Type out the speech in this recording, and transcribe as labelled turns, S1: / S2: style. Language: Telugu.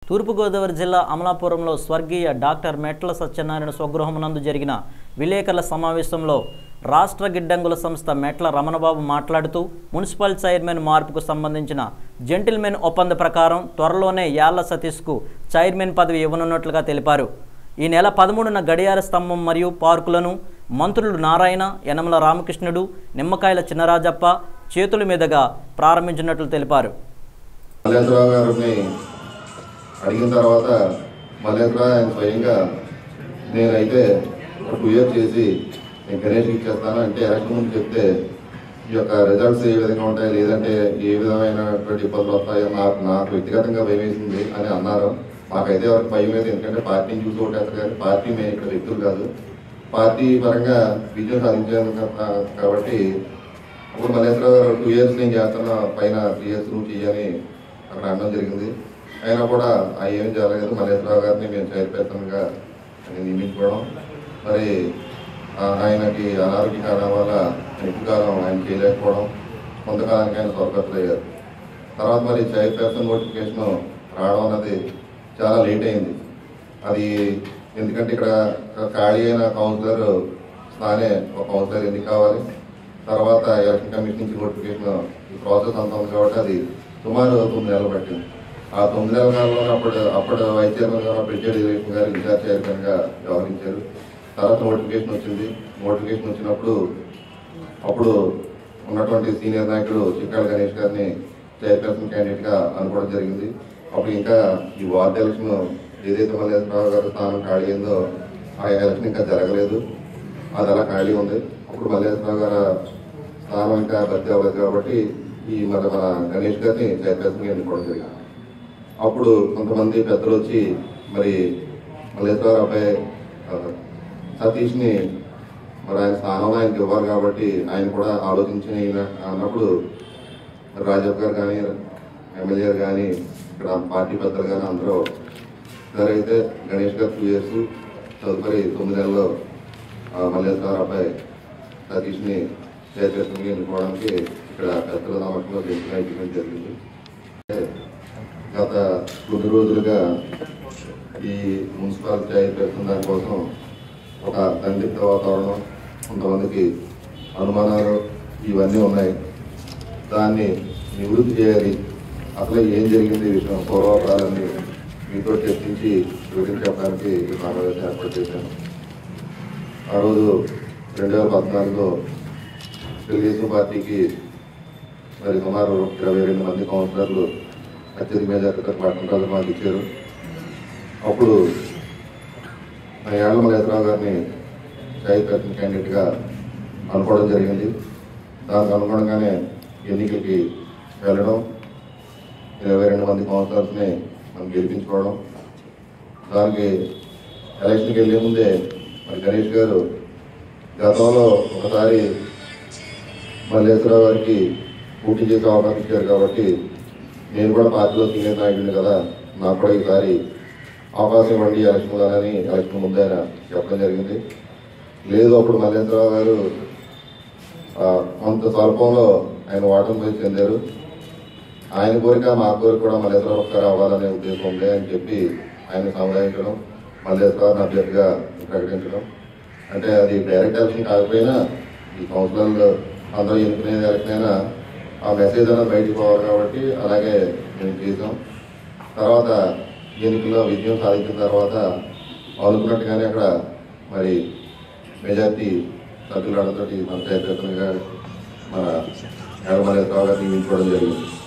S1: తూర్పుగోదావరి జిల్లా అమలాపురంలో స్వర్గీయ డాక్టర్ మెట్ల సత్యనారాయణ స్వగృహమునందు జరిగిన విలేకరుల సమావేశంలో రాష్ట్ర గిడ్డంగుల సంస్థ మెట్ల రమణబాబు మాట్లాడుతూ మున్సిపల్ చైర్మన్ మార్పుకు సంబంధించిన జెంటిల్మెన్ ఒప్పంద ప్రకారం త్వరలోనే యాళ్ల సతీష్కు చైర్మన్ పదవి ఇవ్వనున్నట్లుగా తెలిపారు ఈ నెల పదమూడున గడియార స్తంభం మరియు పార్కులను మంత్రులు నారాయణ యనమల రామకృష్ణుడు నిమ్మకాయల చిన్నరాజప్ప చేతుల మీదుగా ప్రారంభించినట్లు తెలిపారు
S2: మల్లేశ్వరరావు గారిని అడిగిన తర్వాత మల్లేశ్వరరావు ఆయన స్వయంగా నేనైతే ఒక టూ ఇయర్స్ చేసి నేను గణేష్కి ఇచ్చేస్తాను అంటే ఎలక్షన్ ముందు చెప్తే ఈ యొక్క రిజల్ట్స్ ఏ విధంగా ఉంటాయి లేదంటే ఏ విధమైనటువంటి ఇబ్బందులు వస్తాయో నాకు నాకు వ్యక్తిగతంగా భయం వేసింది అని అన్నారు మాకైతే ఎవరికి భయం లేదు ఎందుకంటే పార్టీని చూసి ఓటేస్తారు కానీ పార్టీ మేము ఇక్కడ వ్యక్తులు కాదు పార్టీ పరంగా విజయం సాధించాను కా- కాబట్టి అప్పుడు మల్లేశ్వరరావు గారు టూ ఇయర్స్ నేను చేస్తున్నా పైన త్రీ ఇయర్స్ నువ్వు చెయ్యని అక్కడ అనడం జరిగింది అయినా కూడా ఆ ఏం జరగలేదు మల్లేశ్వరరావు గారిని మేము చైర్పర్సన్గా ఆయన నియమించుకోవడం మరి ఆ ఆయనకి అనారోగ్య కారణం వల్ల ఎక్కువ కాలం ఆయన చేయలేకపోవడం కొంతకాలానికి ఆయన స్వర్గతులయ్యారు తర్వాత మరి చైర్పర్సన్ నోటిఫికేషన్ రావడం అన్నది చాలా లేట్ అయింది అది ఎందుకంటే ఇక్కడ ఖాళీ అయిన కౌన్సిలర్ స్థానే ఒక కౌన్సిలర్ ఎన్నిక కావాలి తర్వాత ఎలక్షన్ కమిషన్ నుంచి నోటిఫికేషన్ ఈ ప్రాసెస్ అంతా ఉంది కాబట్టి అది సుమారు తొమ్మిది నెలలు పట్టింది ఆ తొమ్మిది నెలల కాలంలో అప్పుడు అప్పుడు వైస్ చైర్మన్ గారు బ్రిడ్జెడ్ ఇరిగేషన్ గారు ఇన్ఛార్జ్ చైర్మన్ గా వ్యవహరించారు తర్వాత నోటిఫికేషన్ వచ్చింది నోటిఫికేషన్ వచ్చినప్పుడు అప్పుడు ఉన్నటువంటి సీనియర్ నాయకుడు చిక్కాల గణేష్ గారిని చైర్పర్సన్ క్యాండిడేట్ గా అనుకోవడం జరిగింది అప్పుడు ఇంకా ఈ వార్డు ఎలక్షన్ ఏదైతే మల్లేశ్వరరావు గారి స్థానం ఖాళీ అయిందో ఆ ఎలక్షన్ ఇంకా జరగలేదు అది అలా ఖాళీ ఉంది అప్పుడు మల్లేశ్వరరావు గారి స్థానం ఇంకా భర్తీ అవ్వలేదు కాబట్టి ఈ మన మన గణేష్ గారిని చైర్పర్సన్ ఎన్నుకోవడం జరిగింది అప్పుడు కొంతమంది పెద్దలు వచ్చి మరి మల్లేశ్వరరావు అబ్బాయి ఆ, సతీష్ని మరి ఆయన స్థానంలో ఆయనకి ఇవ్వాలి కాబట్టి ఆయన కూడా ఆలోచించి ఈయన అన్నప్పుడు మరి రాజప్ప గారు కానీ ఎమ్మెల్యే గారు కానీ ఇక్కడ పార్టీ పెద్దలు కానీ అందరూ సరే అయితే గణేష్ గారు టూ ఇయర్స్ తదుపరి తొమ్మిది నెలల్లో ఆ, మల్లేశ్వర అబ్బాయి సతీష్ని చైర్పర్సన్గా ఎన్నుకోవడానికి ఇక్కడ పెద్దల సమక్షంలో జంతుగా ఎన్నికడం జరిగింది గత కొన్ని రోజులుగా ఈ మున్సిపల్ చైర్పర్సన్ దానికోసం ఒక సందిగ్ధ వాతావరణం కొంతమందికి అనుమానాలు ఇవన్నీ ఉన్నాయి దాన్ని నివృత్తి చేయాలి అసలు ఏం జరిగింది ఈ విషయం పూర్వాపరాలన్నీ మీతో చర్చించి వివరించి చెప్పడానికి ఈ సమావేశం ఏర్పాటు చేశాను ఆ రోజు రెండు వేల పద్నాలుగులో తెలుగుదేశం పార్టీకి మరి సుమారు ఇరవై రెండు మంది కౌన్సిలర్లు అత్యధిక మెజార్టీతో పట్టణ ప్రజలు మాకు ఇచ్చారు అప్పుడు నా ఏళ్ల మల్లేశ్వరరావు గారిని చైర్పర్సన్ క్యాండిడేట్గా అనుకోవడం జరిగింది దానికి అనుగుణంగానే ఎన్నికలకి వెళ్ళడం ఇరవై రెండు మంది కౌన్సిలర్స్ని మనం గెలిపించుకోవడం దానికి ఎలక్షన్కి వెళ్ళే ముందే మరి గణేష్ గారు గతంలో ఒకసారి మల్లేశ్వరరావు గారికి పోటీ చేసే అవకాశం ఇచ్చారు కాబట్టి నేను కూడా పార్టీలో సీనియర్ నాయకుడిని కదా నాకు కూడా ఈసారి అవకాశం ఇవ్వండి ఎలక్షన్లోనని ఎలక్షన్ ముందే ఆయన చెప్పడం జరిగింది లేదు అప్పుడు మల్లేశ్వరరావు గారు ఆ, కొంత స్వల్పంలో ఆయన ఓటమి పోయి చెందారు ఆయన కోరిక మా కోరిక కూడా మల్లేశ్వరరావు ఒకసారి అవ్వాలనే ఉద్దేశం ఉంది అని చెప్పి ఆయన సముదాయించడం మల్లేశ్వరరావుని అభ్యర్థిగా ప్రకటించడం అంటే అది డైరెక్ట్ ఎలక్షన్ కాకపోయినా ఈ కౌన్సిలర్లు అందరూ ఎన్నుకునే ఎలక్షన్ అయినా ఆ మెసేజ్ అనేది బయటికి పోవాలి కాబట్టి అలాగే మేము చేసాం తర్వాత ఎన్నికల్లో విజయం సాధించిన తర్వాత అనుకున్నట్టుగానే అక్కడ మరి మెజార్టీ సభ్యుల అడతోటి మన చైతన్యంగా మన ఏడమల్లేశ్వరరావు గారిని నియమించుకోవడం జరిగింది